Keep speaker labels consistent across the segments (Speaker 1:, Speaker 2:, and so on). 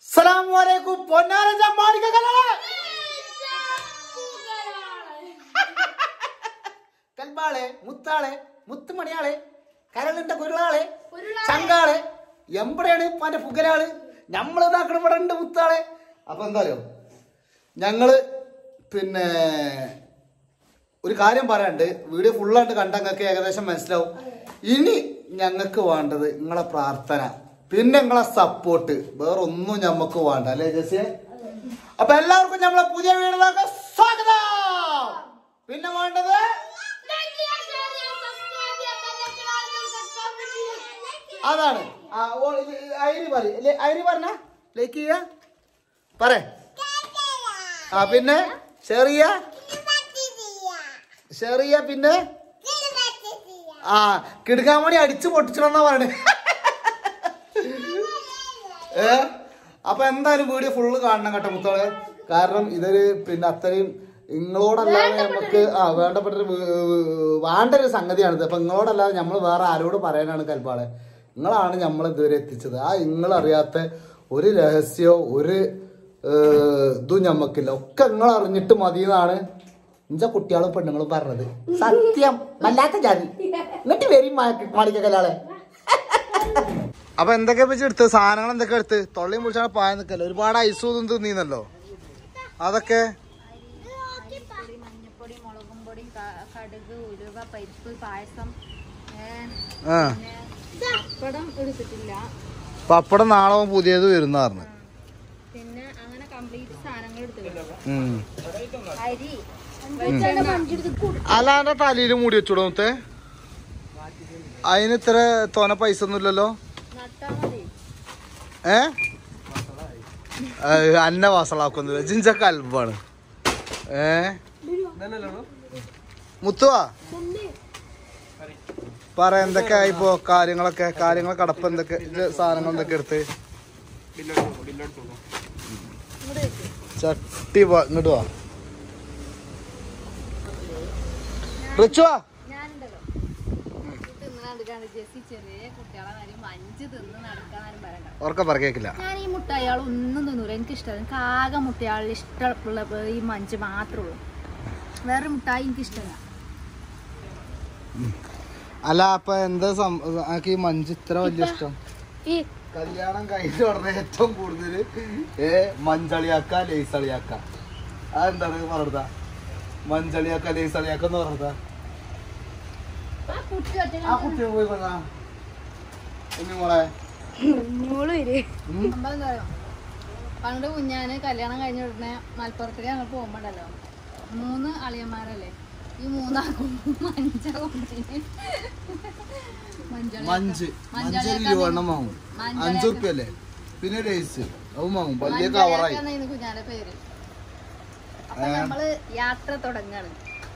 Speaker 1: അസ്സലാമലൈക്കും പൊന്നാരഞ്ച മാളികകളെ കൽബാളെ മുത്താളെ മുത്തുമണിയാളെ കരളിന്റെ കുരുളാളെ ചങ്കാളെ എമ്പടെയാണ് ഇപ്പാന്റെ പുകരാള് നമ്മളിതാക്കണ ഇവിടെ ഉണ്ട് മുത്താളെ അപ്പൊ എന്തായാലോ ഞങ്ങള് പിന്നെ ഒരു കാര്യം പറയാണ്ട് വീഡിയോ ഫുള്ളായിട്ട് കണ്ടങ്ങൾക്ക് ഏകദേശം മനസ്സിലാവും ഇനി ഞങ്ങൾക്ക് വേണ്ടത് നിങ്ങളെ പ്രാർത്ഥന പിന്നെ നിങ്ങളെ സപ്പോർട്ട് വേറെ ഒന്നും ഞമ്മക്ക് വേണ്ട അല്ലേ ജസിയെ അപ്പൊ എല്ലാവർക്കും നമ്മളെ പുതിയ വീടിലേക്ക് സ്വാഗതം പിന്നെ വേണ്ടത് അതാണ് ആ, ഓ, ഇത് ഐരി പറ ഇല്ലേ, ഐരി പറഞ്ഞ ലൈക്ക് ചെയ്യ പറ ആ പിന്നെ ചെറിയ ചെറിയ പിന്നെ ആ കിടുക്കാൻ വേണ്ടി അടിച്ചു പൊട്ടിച്ചിടെന്നാ പറയണേ ഏ അപ്പൊ എന്തായാലും വീഡിയോ ഫുള്ള് കാണണം കേട്ടോ മുത്തോളെ കാരണം ഇതൊരു പിന്നെ അത്രയും നിങ്ങളോടല്ലാതെ നമുക്ക് ആ വേണ്ടപ്പെട്ടൊരു വീ- വേണ്ട ഒരു സംഗതിയാണിത് അപ്പൊ നിങ്ങളോടല്ലാതെ നമ്മൾ വേറെ ആരോട് പറയാനാണ് കൽപ്പാളെ നിങ്ങളാണ് നമ്മൾ ഇതുവരെ എത്തിച്ചത് ആ നിങ്ങളറിയാത്ത ഒരു രഹസ്യമോ ഒരു ഏ, ഇതും ഞമ്മക്കില്ല ഒക്കെ നിങ്ങൾ അറിഞ്ഞിട്ട് മതി എന്നാണ് ഇഞ്ച കുട്ടികളും പെണ്ണുങ്ങളും പറഞ്ഞത് സത്യം വല്ലാത്ത ജാതി എന്നിട്ട് വരും മാളിക്കലാളെ അപ്പൊ എന്തൊക്കെ വെച്ച് എടുത്ത് സാധനങ്ങൾ എന്തൊക്കെ എടുത്ത് തൊള്ളിയും പിടിച്ചാണ് പായ നിക്കല്ലോ ഒരുപാട് ഐസും ഇതും തിന്നീന്നല്ലോ അതൊക്കെ
Speaker 2: മഞ്ഞപ്പൊടി മഞ്ഞപ്പൊടി മുളകും പൊടി ക- കടുക് ഉലുവ പരിപ്പ് പായസം ഏ,
Speaker 1: ആ
Speaker 2: പിന്നെ പപ്പടം എടുത്തിട്ടില്ല
Speaker 1: പപ്പടം നാളെ പുതിയത് വരുന്ന പറഞ്ഞു
Speaker 2: പിന്നെ അങ്ങനെ കംപ്ലീറ്റ് സാധനങ്ങൾ എടുത്തിട്ടില്ല
Speaker 1: ഉം.
Speaker 2: അരി വെളിച്ചെണ്ണ,
Speaker 1: അല്ലാണ്ട് തലയിൽ മൂടി വെച്ചൂടോ മുത്തേ അതിന് ഇത്ര തോന പൈസ ഒന്നും ഇല്ലല്ലോ
Speaker 2: നട്ടാ മതി
Speaker 1: ഏ ഏ, അന്ന വാസളാക്കൊന്നുമില്ല ജിഞ്ച കൽബാണ് ഏ മുത്തുവാ പറ എന്തൊക്കെ ആയിപ്പോ കാര്യങ്ങളൊക്കെ കാര്യങ്ങൾ കടപ്പ് എന്തൊക്കെ ഇത് സാധനങ്ങൾ എന്തൊക്കെ എടുത്ത് ചട്ടി വാ, ഇങ്ങോട്ട് വാ റിച്ചുവാ
Speaker 2: ഞാനുണ്ടല്ലോ തിന്ന് നടക്കാണ് ജെസ്സി ചെറിയ കുട്ടികളെ കാര്യം മഞ്ച് തിന്ന് നടക്കാനും പറയണ്ട
Speaker 1: ഉറക്കം പറ കേക്കില്ല
Speaker 2: ഞാൻ ഈ മുട്ടയാൾ ഒന്നും തിന്നൂല എനിക്ക് ഇഷ്ടമല്ല എനിക്ക് ആകെ മുട്ടയാളിൽ ഇഷ്ടമുള്ള ഈ മഞ്ച് മാത്രമേ ഉള്ളൂ വേറെ മുട്ടായി എനിക്ക് ഇഷ്ടമല്ല
Speaker 1: അല്ല അപ്പൊ എന്താ സം- ആക്ക് ഈ മഞ്ച് ഇത്ര വലിയ ഇഷ്ടം
Speaker 2: ഈ
Speaker 1: കല്യാണം കഴിഞ്ഞ ഉടനെ ഏറ്റവും കൂടുതൽ ഏ മഞ്ചളിയാക്ക ലേസളിയാക്ക അതെന്താണ് പറഞ്ഞ മഞ്ചളിയാക്ക ലേസളിയാക്ക എന്ന് പറഞ്ഞ
Speaker 2: ആ കുട്ടി ഒറ്റ
Speaker 1: ആ കുട്ടി പോയി പറഞ്ഞ എന്നെ മോളെ
Speaker 2: മോള് വരെ
Speaker 1: ഉം.
Speaker 2: സംഭവം എന്താ അറിയോ? പണ്ട് കുഞ്ഞാന് കല്യാണം കഴിഞ്ഞ ഉടനെ മലപ്പുറത്തേക്ക് ഞങ്ങൾ പോകുമ്പോണ്ടല്ലോ മൂന്ന് അളിയന്മാരല്ലേ ഈ മൂന്നാക്കും മഞ്ച കൊണ്ടിന് മഞ്ചളി
Speaker 1: മഞ്ച് മഞ്ചൊരു രൂപണ്ണം വാങ്ങും അഞ്ചു റുപ്യ അല്ലേ പിന്നെ ലേസ് അതും വാങ്ങും വലിയ കവറായി
Speaker 2: മഞ്ചളിയാക്കാന്നായിരുന്നു കുഞ്ഞാന്റെ പേര് അപ്പൊ നമ്മള് യാത്ര തുടങ്ങാണ്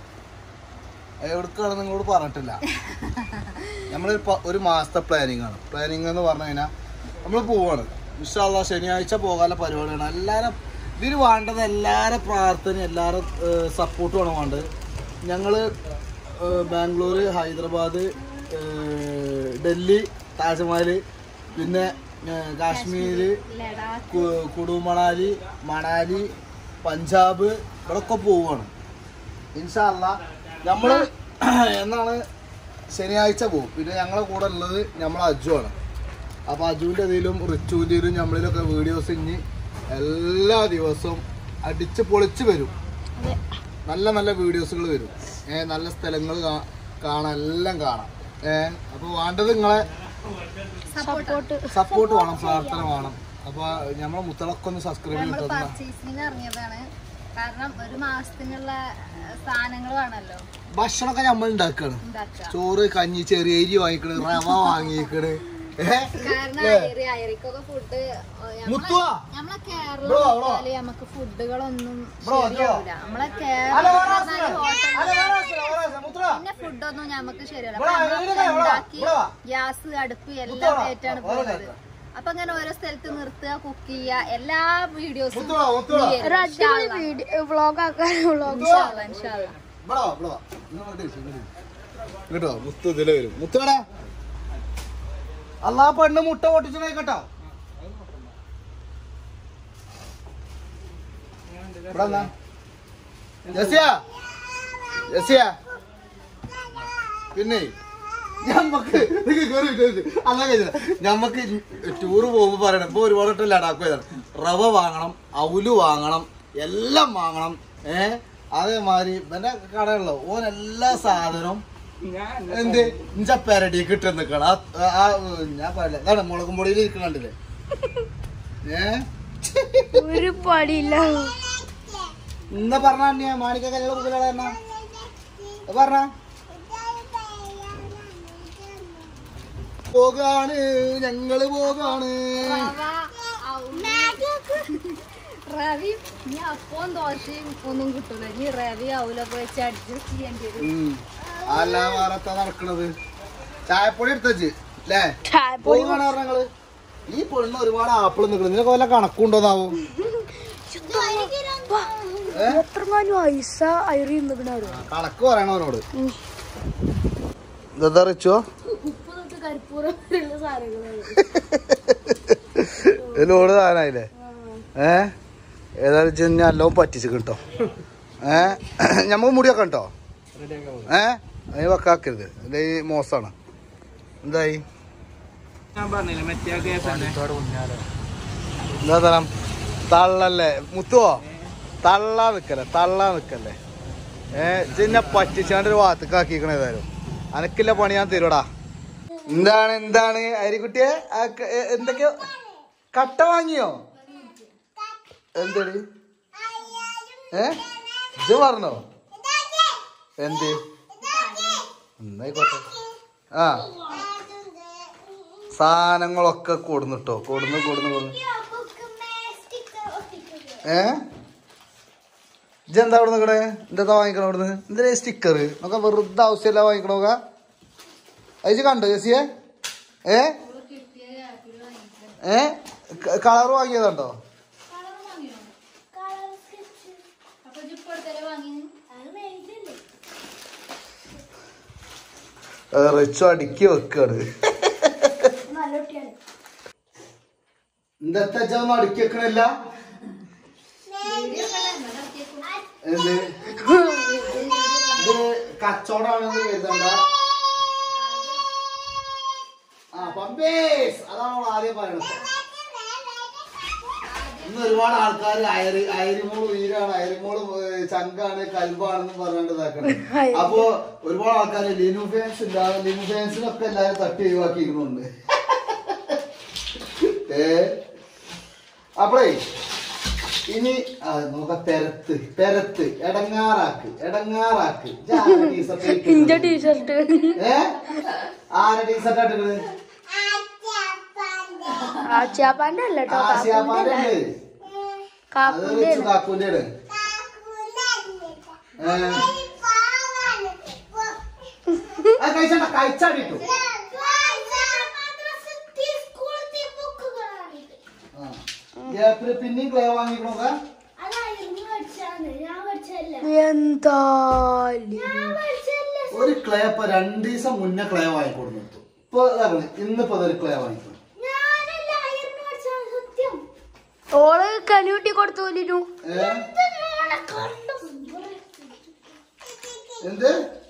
Speaker 1: എവിടേക്കാണ് നിങ്ങളോട് പറഞ്ഞിട്ടില്ല നമ്മൾ ഒരു മാസത്തെ പ്ലാനിങ് ആണ് പ്ലാനിങ് എന്ന് പറഞ്ഞു കഴിഞ്ഞാൽ നമ്മൾ പോവാണ് ഇൻഷാല്ല ശനിയാഴ്ച പോകാനുള്ള പരിപാടിയാണ് എല്ലാവരും ഇതിന് വേണ്ടത് എല്ലാവരും പ്രാർത്ഥന എല്ലാവരും സപ്പോർട്ടുമാണ് വേണ്ടത് ഞങ്ങൾ ബാംഗ്ലൂർ ഹൈദരാബാദ് ഏഹ്, ഡൽഹി താജ്മഹൽ പിന്നെ ഏഹ്, കാശ്മീര്
Speaker 2: ലഡാക്ക്
Speaker 1: കു- കുളു മണാലി മണാലി പഞ്ചാബ് ഇവിടൊക്കെ പോവുകയാണ് ഇൻഷാല്ല നമ്മള് എന്നാണ് ശനിയാഴ്ച പോകും പിന്നെ ഞങ്ങളെ കൂടെ ഉള്ളത് നമ്മളെ അജു ആണ് അപ്പോൾ അജുവിൻ്റെ ഇതിലും റിച്ചുവിൻ്റെയിലും നമ്മളിലൊക്കെ വീഡിയോസ് ഇനി എല്ലാ ദിവസവും അടിച്ച് പൊളിച്ച് വരും
Speaker 2: അതെ
Speaker 1: നല്ല നല്ല വീഡിയോസുകൾ വരും ഏ നല്ല സ്ഥലങ്ങൾ കാണാൻ എല്ലാം കാണാം ഏ അപ്പോൾ വേണ്ടത് നിങ്ങളെ
Speaker 2: സപ്പോർട്ട്
Speaker 1: സപ്പോർട്ട് വേണം പ്രാർത്ഥന വേണം അപ്പോൾ നമ്മളെ മുത്തളൊക്കെ ഒന്ന് സബ്സ്ക്രൈബ്
Speaker 2: നമ്മൾ
Speaker 1: ചെയ്തിട്ടുള്ള
Speaker 2: പർച്ചേസിങ്ങിന് ഇറങ്ങിയതാണ് കാരണം ഒരു മാസത്തിനുള്ള സാധനങ്ങൾ വേണമല്ലോ
Speaker 1: ഭക്ഷണമൊക്കെ നമ്മൾ ഉണ്ടാക്കുകയാണ്
Speaker 2: ഉണ്ടാക്കുക
Speaker 1: ചോറ് കഞ്ഞി ചെറിയ അരി വാങ്ങിക്കണ് റവ വാങ്ങിക്കണ് ഏ?
Speaker 2: കാരണം അയറി അയറിക്കൊക്കെ ഫുഡ്
Speaker 1: മുത്തുവാ
Speaker 2: നമ്മളെ
Speaker 1: ബ്രോ, ബ്രോ.
Speaker 2: കേരളത്തില് നമുക്ക് ഫുഡുകളൊന്നും
Speaker 1: ബ്രോ, ബ്രോ.
Speaker 2: ശരിയാവില്ല നമ്മളെ
Speaker 1: ഹലോ,
Speaker 2: കേരളം
Speaker 1: വേറെ ആവശ്യമില്ല. ഹലോ, വേറെ ആവശ്യമില്ല, വേറെ ആവശ്യമില്ല. മുത്തുവാ.
Speaker 2: പിന്നെ ഫുഡൊന്നും നമുക്ക് ശരിയല്ല
Speaker 1: ബ്രോ,
Speaker 2: അപ്പൊ
Speaker 1: ഇവിടെ
Speaker 2: നമ്മളൊക്കെ
Speaker 1: ഇവിടെ വാ,
Speaker 2: ഉണ്ടാക്കി
Speaker 1: ഇവിടെ വാ.
Speaker 2: ഗ്യാസ് അടുപ്പ് എല്ലാം
Speaker 1: മുത്തുവാ,
Speaker 2: ഏറ്റാണ്
Speaker 1: വേറെ
Speaker 2: പോകുന്നത്
Speaker 1: കാര്യം.
Speaker 2: അപ്പൊ അങ്ങനെ ഓരോ സ്ഥലത്ത് നിർത്തുക കുക്ക് ചെയ്യുക എല്ലാ വീഡിയോസും
Speaker 1: മുത്തുവാ, മുത്തുവാ.
Speaker 2: വ്ളോഗ് ആക്കാൻ
Speaker 1: മുത്തുവാ.
Speaker 2: ഇൻഷാ
Speaker 1: ഇവിടെ വാ, ഇവിടെ വാ. ഇങ്ങോട്ട് ഇരിക്ക്, ഇങ്ങോട്ട് ഇരിക്ക്. ഇങ്ങോട്ട് വാ, മുത്തു ഇതിലെ വരും മുത്തുവാടാ അല്ലാ പെണ്ണ് മുട്ട പൊട്ടിച്ചണേ കേട്ടോ ഇവിടെ വന്നാ. ജെസ്സിയ ജെസ്സിയ പിന്നെ ഞമ്മക്ക് നിക്ക് കേറി ഇട്ട് കേറി. അല്ല കഴിഞ്ഞ ഞമ്മക്ക് ടൂറ് പോകുമ്പോ പറയണം ഇപ്പൊ ഒരുപാട് വട്ടം ലഡാക്ക് പോയതാണ് റവ വാങ്ങണം ഔല് വാങ്ങണം എല്ലാം വാങ്ങണം ഏ അതേമാതിരി എന്റെ കടയുള്ളൂ ഓൻ എല്ലാ സാധനവും എന്ത് ഇഞ്ച പെരടി കിട്ടുന്ന നിക്കണം ആ- ആ ഞാൻ പറയില്ല ഇതാണ് മുളകും പൊടിയിൽ ഇരിക്കണണ്ടില്ലേ ഏ
Speaker 3: ഒരു പടിയില്ല
Speaker 1: എന്താ പറഞ്ഞ മാണിക്ക കല്യാണ കുട്ടികളെ പറഞ്ഞ പോകാണ് ഞങ്ങള് പോകാണ്
Speaker 2: റവി നീ അപ്പവും ദോശയും ഒന്നും കിട്ടൂല നീ റവി അവലൊക്കെ വെച്ച് അഡ്ജസ്റ്റ് ചെയ്യേണ്ടി വരും
Speaker 1: ഉം. അല്ല വേറെത്താ നടക്കണത് ചായപ്പൊടി എടുത്തച്ച് അല്ലേ
Speaker 3: ചായപ്പൊടി
Speaker 1: പോകാണ് പറഞ്ഞ ഞങ്ങള് ഈ പെണ്ണ് ഒരുപാട് ആപ്പിൾ നിൽക്കണം ഇതിനൊക്കെ വല്ല കണക്കുണ്ടോന്നാവും ഏ?
Speaker 3: എത്രങ്ങാനും ഐസ അയറി നിൽക്കണോ
Speaker 1: കണക്ക് പറയണം അവനോട് ഇതെന്താ റിച്ചോ
Speaker 3: ഉപ്പ് തൊട്ട് കരിപ്പൂരം വരെയുള്ള സാധനങ്ങളാണ്
Speaker 1: ലോഡ് സാധനമായില്ലേ ഏ ഏതായാലും ഇജ്ജ് ഇനി നല്ലോണം പറ്റിച്ച് കിട്ടോ ഏ ഞമ്മക്ക് മുടിയൊക്കെ കേട്ടോ ഏ അതിന് വെക്കാക്കരുത് ഇത് ഈ മോശമാണ് എന്തായി
Speaker 4: ഞാൻ പറഞ്ഞില്ല മറ്റേ കേസ് തന്നെ
Speaker 1: എന്താ തരം തള്ളല്ലേ മുത്തുവോ തള്ളാ നിക്കല്ലേ തള്ളാ നിക്കല്ലേ ഏ ചിന്നെ പറ്റിച്ചാണ്ട് ഒരു ഭാഗത്തേക്ക് ആക്കിക്കണ ഏതായാലും അനക്കില്ല പണി ഞാൻ തരൂടാ എന്താണ് എന്താണ് അരിക്കുട്ടിയെ ആ ക- എ- എന്തൊക്കെയോ കട്ട വാങ്ങിയോ എന്തടി ഏ ഇത് പറഞ്ഞോ എന്ത് എന്നായിക്കോട്ടെ ആ സാധനങ്ങളൊക്കെ കൊടുന്നിട്ടോ കൊടുന്ന് കൊടുന്ന് കൊടുന്ന് ഏ ഇജെന്താ അവിടെ നിക്കണേ എന്താ വാങ്ങിക്കണ അവിടുന്ന് എന്തിനാ സ്റ്റിക്കർ നോക്ക വെറുതെ ആവശ്യമില്ല വാങ്ങിക്കണോക്ക അയച്ച് കണ്ടോ ജെസിയെ ഏ ഏ കളർ വാങ്ങിയതുണ്ടോ
Speaker 2: അപ്പൊ ഇപ്പൊ എടുത്തല്ലേ വാങ്ങി
Speaker 1: റിച്ചു അടുക്കി വെക്കാണ്
Speaker 3: നല്ല കുട്ടിയാണ്
Speaker 1: എന്താ ഒന്നും അടുക്കി വെക്കണില്ല എന്ത് ഇത് കച്ചവടമാണെന്ന് കരുതണ്ട ആ പമ്പേസ് അതാണ് നമ്മൾ ആദ്യം പറയണത് ഇന്ന് ഒരുപാട് ആൾക്കാർ അയറി അയരിമോള് ഉയരാണ് അയരിമോള് ഏ, ചങ്കാണ് കൽബാണെന്ന് പറഞ്ഞിട്ട് ഇതാക്കണം അപ്പൊ ഒരുപാട് ആൾക്കാർ ലിനു ഫാൻസ് ഇല്ലാതെ ലിനു ഫാൻസിനൊക്കെ എല്ലാവരും തട്ടി ഒഴിവാക്കിയിരുന്നുണ്ട് ഏ അപ്പളേ ഇനി ആ, നോക്ക പെരത്ത് പെരത്ത് എടങ്ങാറാക്ക് എടങ്ങാറാക്ക് ഇജ്ജ് ആരെ ടീഷർട്ട്
Speaker 3: ഇഞ്ച
Speaker 1: ഇട്ടിരിക്കണത്?
Speaker 3: ടീഷർട്ട്
Speaker 1: ഏ ആരെ ടീഷർട്ട് ഇട്ടിരിക്കണത്?
Speaker 3: ആച്ചാപ്പാന്റെ അല്ല കേട്ടോ
Speaker 1: ആസിയാപ്പാന്റെ
Speaker 3: കാക്കുന്റെ
Speaker 1: അല്ലേ? അത്
Speaker 3: കാക്കുന്റെ
Speaker 1: റിച്ചു കാക്കൂന്റെ ആണ്. ഏ, അത് കഴിച്ചണ്ട കഴിച്ചാടിട്ടു ആ. ഗ്യാപ്പില് പിന്നെയും ക്ലേ വാങ്ങിക്കണോക്ക
Speaker 3: എന്താ
Speaker 1: ഒരു ക്ലേ ഇപ്പൊ രണ്ടു ദിവസം മുന്നേ ക്ലേ വാങ്ങിക്കൊടുന്നു ഇപ്പൊ ഇതാക്കണേ, ഇന്നിപ്പോ അതൊരു ക്ലേ വാങ്ങിക്കണം
Speaker 3: ഓള് കനിയൂട്ടി കൊടുത്തു ലിനു
Speaker 1: ഏ എന്ത്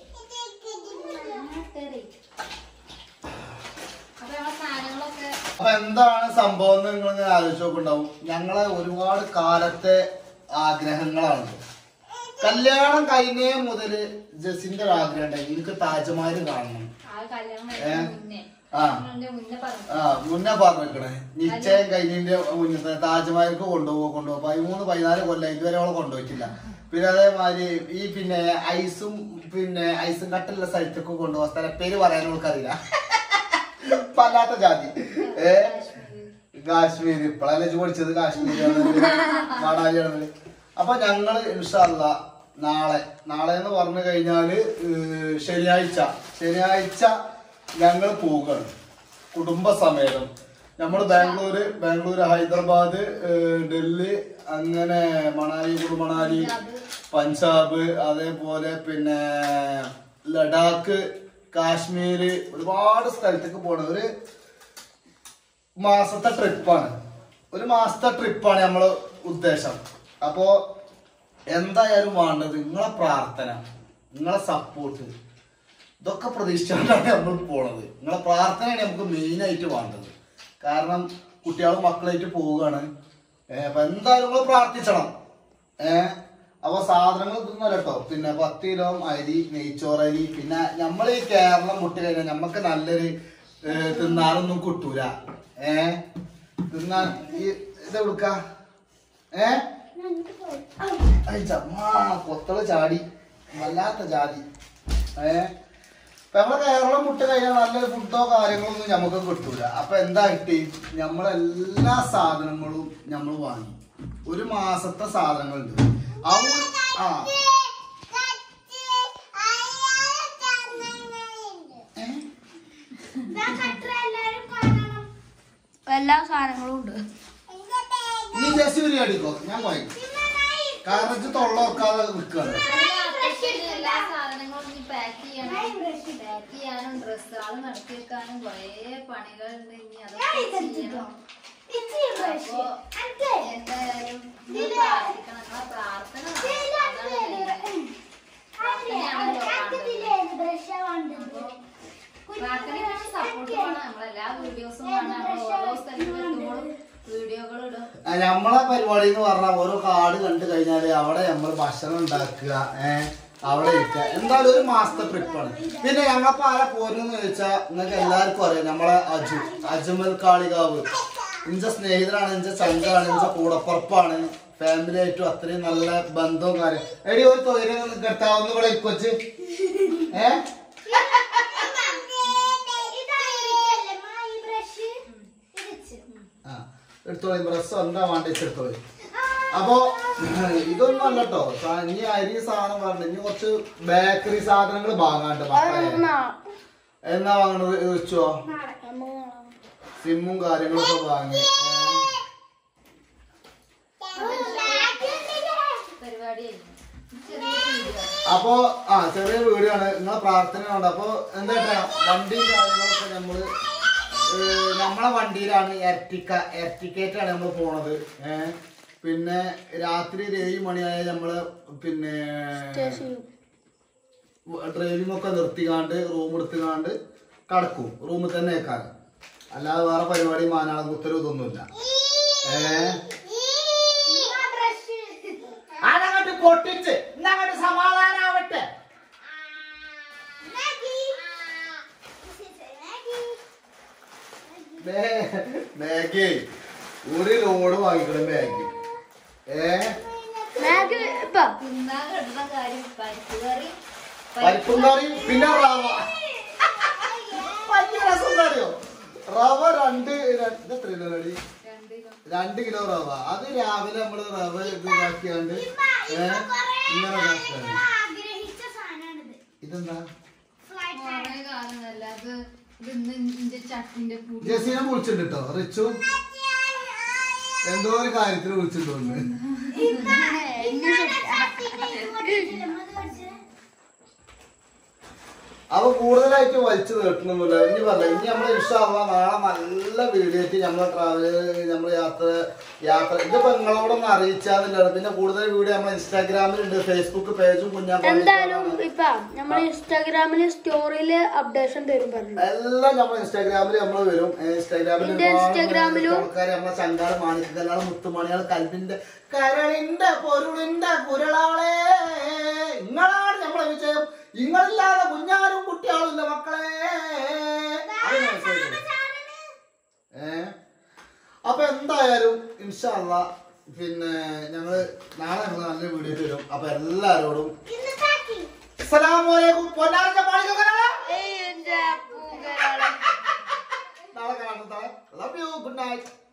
Speaker 2: അപ്പൊ നമ്മളെ സാധനങ്ങളൊക്കെ
Speaker 1: അപ്പൊ എന്താണ് സംഭവം എന്ന് നിങ്ങൾ ഇങ്ങനെ ആലോചിച്ച് നോക്കുണ്ടാവും ഞങ്ങളെ ഒരുപാട് കാലത്തെ ആഗ്രഹങ്ങളാണ് കല്യാണം കഴിഞ്ഞേ മുതല് ജസിന്റെ ഒരു ആഗ്രഹം ഉണ്ടായി എനിക്ക് താജ്മഹൽ കാണണം
Speaker 2: ആ കല്യാണം
Speaker 1: ഏ?
Speaker 2: കഴിക്കുന്ന മുന്നേ
Speaker 1: ആ
Speaker 2: അതിന്റെ മുന്നേ പറഞ്ഞു
Speaker 1: ആ മുന്നേ പറഞ്ഞിരിക്കണേ നിശ്ചയം കഴിഞ്ഞതിന്റെ മുന്നേ താജ്മഹൽക്ക് കൊണ്ടുപോകും കൊണ്ടുപോകും പതിമൂന്ന് പതിനാല് കൊല്ലം ഇതുവരെ അവളെ കൊണ്ടുപോയിട്ടില്ല പിന്നെ അതേമാതിരി ഈ പിന്നെ ഐസും പിന്നെ ഐസും കട്ടുള്ള സ്ഥലത്തൊക്കെ കൊണ്ടുപോകാൻ സ്ഥലം പേര് പറയാൻ നമുക്കറിയില്ല പല്ലാത്ത ജാതി ഏ കാശ്മീർ ഇപ്പഴല്ലേ ഇജ്ജ് പഠിച്ചത് കാശ്മീരാണ് മണാലിയാണ് അപ്പൊ ഞങ്ങള് ഇൻഷാല്ല നാളെ നാളെ എന്ന് പറഞ്ഞു കഴിഞ്ഞാല് ഏഹ്, ശനിയാഴ്ച ശനിയാഴ്ച ഞങ്ങൾ പോവുകയാണ് കുടുംബസമേതം നമ്മൾ ബാംഗ്ലൂര് ബാംഗ്ലൂര് ഹൈദരാബാദ് ഏഹ്, ഡൽഹി അങ്ങനെ മണാലി കുടു മണാലി പഞ്ചാബ് അതേപോലെ പിന്നെ ലഡാക്ക് കാശ്മീര് ഒരുപാട് സ്ഥലത്തേക്ക് പോണ ഒരു മാസത്തെ ട്രിപ്പാണ് ഒരു മാസത്തെ ട്രിപ്പാണ് നമ്മള് ഉദ്ദേശം അപ്പോ എന്തായാലും വേണ്ടത് നിങ്ങളെ പ്രാർത്ഥന നിങ്ങളെ സപ്പോർട്ട് ഇതൊക്കെ പ്രതീക്ഷിച്ചാണ് നമ്മൾ പോണത് നിങ്ങളെ പ്രാർത്ഥനയാണ് നമുക്ക് മെയിൻ ആയിട്ട് വേണ്ടത് കാരണം കുട്ടികളും മക്കളായിട്ട് പോവുകയാണ് ഏ, അപ്പൊ എന്തായാലും നിങ്ങൾ പ്രാർത്ഥിച്ചണം ഏഹ് അപ്പൊ സാധനങ്ങൾ ഇതൊന്നുമല്ല കേട്ടോ പിന്നെ പത്ത് കിലോ അരി നെയ്ച്ചോറരി പിന്നെ നമ്മൾ ഈ കേരളം മുട്ടി കഴിഞ്ഞാൽ നമുക്ക് നല്ലൊരു ഏ, തിന്നാനൊന്നും കിട്ടൂല ഏ തിന്നാൻ ഈ ഇത് എടുക്ക ഏ ഐ ചമ്മാ കൊത്തള ചാടി വല്ലാത്ത ജാതി ഏ ഇപ്പൊ നമ്മളെ കേരളം മുട്ട് കഴിഞ്ഞാൽ നല്ല ഫുഡോ കാര്യങ്ങളോ ഒന്നും നമുക്ക് കിട്ടൂല അപ്പൊ എന്താ കിട്ടി നമ്മളെല്ലാ സാധനങ്ങളും നമ്മൾ വാങ്ങി ഒരു മാസത്തെ സാധനങ്ങളുണ്ട് ആ ഒരു- ആ ഏ?
Speaker 3: എല്ലാ സാധനങ്ങളും ഉണ്ട്
Speaker 1: നീ ജസ്റ്റ് ഒരു അടിക്കോ ഞാൻ പോയി കാരണം ഇത് തൊള്ള വെക്കാതെ നിൽക്കുകയാണ്
Speaker 2: എല്ലാ സാധനങ്ങളും പാക്ക് ചെയ്യണം പാക്ക് ചെയ്യാനും ഡ്രസ്സുകൾ നടത്തി വെക്കാനും കുറേ പണികളുണ്ട് ഇനി അതൊക്കെ ചെയ്യണം അപ്പൊ എന്തായാലും നിങ്ങൾ പ്രാർത്ഥിക്കണം നിങ്ങളെ പ്രാർത്ഥന വേണം. അതാണ് main. പ്രാർത്ഥനയാണല്ലോ വേണ്ടത്. പ്രാർത്ഥനയ്ക്ക് സപ്പോർട്ട് വേണം നമ്മളെല്ലാ വീഡിയോസും കാണാം നമ്മൾ ഓരോ സ്ഥലത്ത് എത്തുമ്പോഴും വീഡിയോകൾ ഇടും
Speaker 1: ആ, നമ്മളെ പരിപാടി എന്ന് പറഞ്ഞാൽ ഓരോ കാട് കണ്ടു കഴിഞ്ഞാല് അവിടെ നമ്മൾ ഭക്ഷണം ഉണ്ടാക്കുക ഏഹ് അവിടെ ഇരിക്കുക എന്തായാലും ഒരു മാസത്തെ ട്രിപ്പാണ് പിന്നെ ഞങ്ങളിപ്പോ ആരെ പോരെന്ന് ചോദിച്ചാൽ നിങ്ങൾക്ക് എല്ലാവർക്കും അറിയാം നമ്മളെ അജു അജ്മൽ കാളികാവ് ഇഞ്ച സ്നേഹിതരാണ് ഇഞ്ച ചങ്കാണ് ഇഞ്ച കൂടപ്പുറപ്പാണ് ഫാമിലി ആയിട്ടും അത്രയും നല്ല ബന്ധവും കാര്യം എടി ഒരു തൊഴിലെ കിട്ടാവുന്ന ഇവിടെ കൊച്ച് ഏ ആ എടുത്തോളി ബ്രസ് എന്താ വേണ്ട എടുത്തോളി അപ്പോ ഇതൊന്നും അല്ല കേട്ടോ ഇനി അരി സാധനം പറഞ്ഞു ഇനി കുറച്ച് ബേക്കറി സാധനങ്ങൾ വാങ്ങാണ്ട് മക്കളെ എന്നാ വാങ്ങണത് ഇത് വെച്ചോ സിമ്മും കാര്യങ്ങളൊക്കെ വാങ്ങി ഏ.
Speaker 2: പരിപാടിയായിരുന്നു ചെറിയ വീഡിയോ
Speaker 1: അപ്പോ ആ ചെറിയ വീഡിയോ ആണ് നിങ്ങളെ പ്രാർത്ഥനയുണ്ട് അപ്പൊ എന്താ വണ്ടിയും കാര്യങ്ങളൊക്കെ നമ്മള് ഏ, നമ്മളെ വണ്ടിയിലാണ് എർട്ടിക്ക എർട്ടിക്കേറ്റാണ് നമ്മൾ പോണത് ഏഹ് പിന്നെ രാത്രി ഒരു ഏഴ് മണിയായ നമ്മള് പിന്നെ ഡ്രൈവിംഗ് ഒക്കെ നിർത്തിക്കാണ്ട് റൂം എടുത്തുകാണ്ട് കടക്കും റൂമിൽ തന്നെ വെക്കാറ് അല്ലാതെ വേറെ പരിപാടി മാനാളം കുത്തരും ഇതൊന്നുമില്ല ഏഹ് അതങ്ങോട്ട് പൊട്ടിച്ച് ഇന്നങ്ങോട്ട് സമാധാനാവട്ടെ ബാഗ് ഒരു ലോഡ് വാങ്ങിക്കണം ബാഗ് ഏ
Speaker 3: മാഗ് ഇപ്പൊ
Speaker 2: തിന്നാൻ കിട്ടുന്ന കാര്യം പരിപ്പ് കറി
Speaker 1: പരിപ്പും കറി പിന്നെ റവ ഭയങ്കര രസം അറിയോ റവ രണ്ട് രണ്ട് ഇത് എത്ര കിലോ അടി
Speaker 2: രണ്ട് കിലോ
Speaker 1: രണ്ട് കിലോ റവ അത് രാവിലെ നമ്മള് റവ ഇത് ഇതാക്കിയാണ്ട് ഏ ഇങ്ങനെ ഇതാക്കിയാണ് ഇതെന്താ
Speaker 2: കുറേ കാലമല്ല അത് ഇത് ഇന്ന് ഇന്റെ ചട്ടിന്റെ പൂട്ടി
Speaker 1: ജസീനെ വിളിച്ചിട്ടുണ്ട് കേട്ടോ റിച്ചു എന്തോ ഒരു കാര്യത്തിന് വിളിച്ചിട്ടുണ്ട് അപ്പൊ കൂടുതലായിട്ട് വലിച്ചു നീട്ടണമെന്നില്ല ഇനി പറഞ്ഞ ഇനി നമ്മളെ ഇഷ്ടമാവുക നാളെ നല്ല വീഡിയോ ആയിട്ട് നമ്മളെ ട്രാവല് നമ്മൾ യാത്ര യാത്ര ഇതിപ്പോ നിങ്ങളോടൊന്നും അറിയിച്ചാന്നില്ല പിന്നെ കൂടുതൽ വീഡിയോ നമ്മളെ ഇൻസ്റ്റാഗ്രാമിലുണ്ട് ഫേസ്ബുക്ക് പേജും
Speaker 3: എന്തായാലും
Speaker 1: കുഞ്ഞാ
Speaker 3: ഇപ്പൊ നമ്മൾ ഇൻസ്റ്റാഗ്രാമില് സ്റ്റോറിയില് അപ്ഡേഷൻ തരും പറഞ്ഞു
Speaker 1: എല്ലാം നമ്മൾ ഇൻസ്റ്റാഗ്രാമിൽ നമ്മൾ വരും ഇൻസ്റ്റാഗ്രാമിൽ
Speaker 3: എന്റെ ഇൻസ്റ്റാഗ്രാമിലും
Speaker 1: ആൾക്കാർ നമ്മളെ ചങ്കാട് മാണിക്കല്ലാള് മുത്തുമണിയാൾ കൽബിന്റെ കരളിന്റെ പൊരുളിന്റെ കുരളാളെ നിങ്ങളാണ് നമ്മളെ വിജയം നിങ്ങളില്ലാതെ കുഞ്ഞാരും കുട്ടികളും ഇല്ല മക്കളെ അത് മനസ്സിലാക്കണം. ഏ അപ്പൊ എന്തായാലും ഇൻഷാല്ല പിന്നെ ഞങ്ങള് നാളെ ഞങ്ങൾ നല്ല വീഡിയോ തരും അപ്പൊ എല്ലാരോടും അസ്സലാമലൈക്കും പൊന്നാരന്റെ മാളികകളെ നാളെ കാണാം ലവ് യു ഗുഡ് നൈറ്റ്